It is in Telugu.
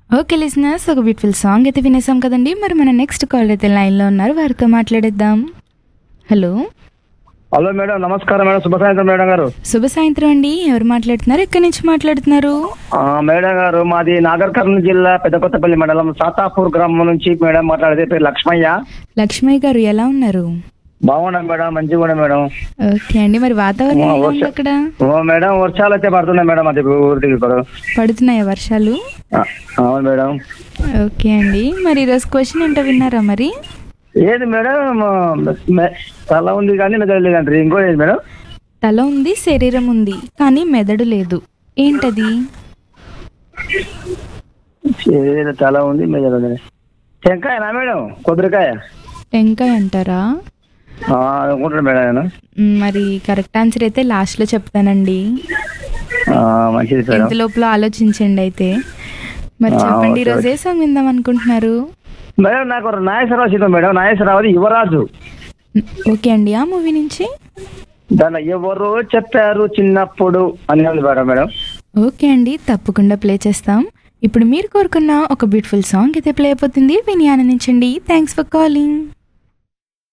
ఓకే లిసినర్స్ ఒక బ్యూటిఫుల్ సాంగ్ అయితే వినేసాం కదండి మరి మన నెక్స్ట్ కాల్ అయితే లైన్లో ఉన్నారు వారితో మాట్లాడేద్దాం హలో హలో మేడం నమస్కారం మేడం శుభ సాయంత్రం మేడం గారు శుభ సాయంత్రం అండి ఎవరు మాట్లాడుతున్నారు ఎక్కడి నుంచి మాట్లాడుతున్నారు ఆ, మేడం గారు మాది నాగర్ కర్నూలు జిల్లా పెద్దకొత్తపల్లి మండలం సాతాపూర్ గ్రామం నుంచి మేడం మాట్లాడేది పేరు లక్ష్మయ్య లక్ష్మయ్య గారు ఎలా ఉన్నారు బాగున్నాం మేడం మంచిగా కూడా మేడం ఓకే అండి మరి వాతావరణం ఎలా ఉంది అక్కడ ఓ మేడం వర్షాలు అయితే పడుతున్నాయి మేడం అది ఊరికి ఇప్పుడు పడుతున్నాయా వర్షాలు ఆ, అవును మేడం ఓకే అండి మరి ఈరోజు క్వశ్చన్ ఏంటో విన్నారా మరి ఏది మేడం మె- తల ఉంది కానీ మెదడు లేదంటారు ఇంకో ఏది మేడం తల ఉంది శరీరం ఉంది కానీ మెదడు లేదు ఏంటది ఏది తల ఉంది మెదడు ఉంది టెంకాయనా మేడం కొబ్బరికాయ టెంకాయ అంటారా ఆ, అనుకుంటాను మేడం నేను మ్, మరి కరెక్ట్ ఆన్సర్ అయితే లాస్ట్లో చెప్తానండి ఆ, మంచిది మేడం ఎంత లోపల ఆలోచించండి అయితే మరి ఆ, చెప్పండి ఓకే, ఈరోజు ఏ సాంగ్ విందాం అనుకుంటున్నారు మేడం నాకు ఒక నాగేశ్వరరావు సినిమా మేడం నాగేశ్వరరావు యువరాజు మ్, ఓకే అండి ఆ మూవీ నుంచి దాని ఎవరు చెప్పారు చిన్నప్పుడు అని ఉంది మేడం మేడం ఓకే అండి తప్పకుండా ప్లే చేస్తాం ఇప్పుడు మీరు కోరుకున్న ఒక బ్యూటిఫుల్ సాంగ్ అయితే ప్లే అయిపోతుంది విని ఆనందించండి థ్యాంక్స్ ఫర్ కాలింగ్